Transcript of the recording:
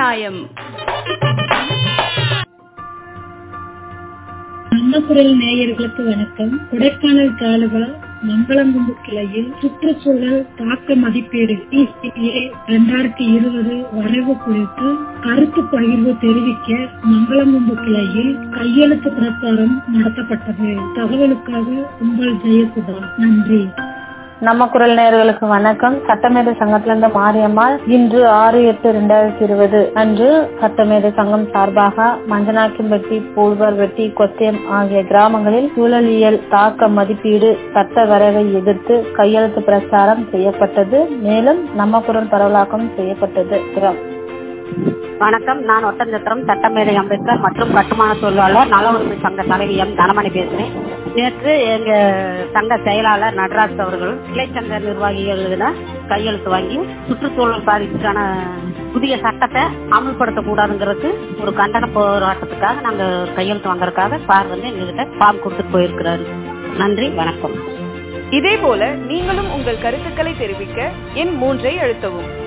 நியாயம் நம்ம குரல் நேயர்களுக்கு வணக்கம் கொடைக்கானல் தாலுகா மங்களங்குண்டு கிளையில் சுற்றுச்சூழல் தாக்க மதிப்பீடு டிசிஏ இரண்டாயிரத்தி இருபது வரைவு குறித்து கருத்து பகிர்வு தெரிவிக்க மங்களங்குண்டு கிளையில் கையெழுத்து பிரச்சாரம் நடத்தப்பட்டது தகவலுக்காக உங்கள் ஜெயசுதா நன்றி நம்ம குரல் நேயர்களுக்கு வணக்கம் சட்டமேதை சங்கத்திலிருந்து மாரியம்மாள் இன்று ஆறு எட்டு இரண்டாயிரத்தி இருபது அன்று சட்டமேதை சங்கம் சார்பாக மஞ்சனாக்கிம்பட்டி பூழ்வார்வெட்டி கொத்தியம் ஆகிய கிராமங்களில் சூழலியல் தாக்க மதிப்பீடு சட்ட வரைவை எதிர்த்து கையெழுத்து பிரச்சாரம் செய்யப்பட்டது மேலும் நம்ம குரல் பரவலாக்கம் செய்யப்பட்டது வணக்கம் நான் ஒட்டஞ்சத்திரம் சட்டமேதை அம்பேத்கர் மற்றும் கட்டுமான தொழிலாளர் நல உரிமை சங்க தலைவி எம் தனமணி பேசுறேன் நேற்று எங்க சங்க செயலாளர் நடராஜ் அவர்கள் கிளை சங்க நிர்வாகிகள் கையெழுத்து வாங்கி சுற்றுச்சூழல் பாதிப்புக்கான புதிய சட்டத்தை அமல்படுத்த கூடாதுங்கிறதுக்கு ஒரு கண்டன போராட்டத்துக்காக நாங்க கையெழுத்து வாங்குறதுக்காக சார் வந்து எங்ககிட்ட ஃபார்ம் கொடுத்துட்டு போயிருக்கிறாரு நன்றி வணக்கம் இதே போல நீங்களும் உங்கள் கருத்துக்களை தெரிவிக்க எண் மூன்றை அழுத்தவும்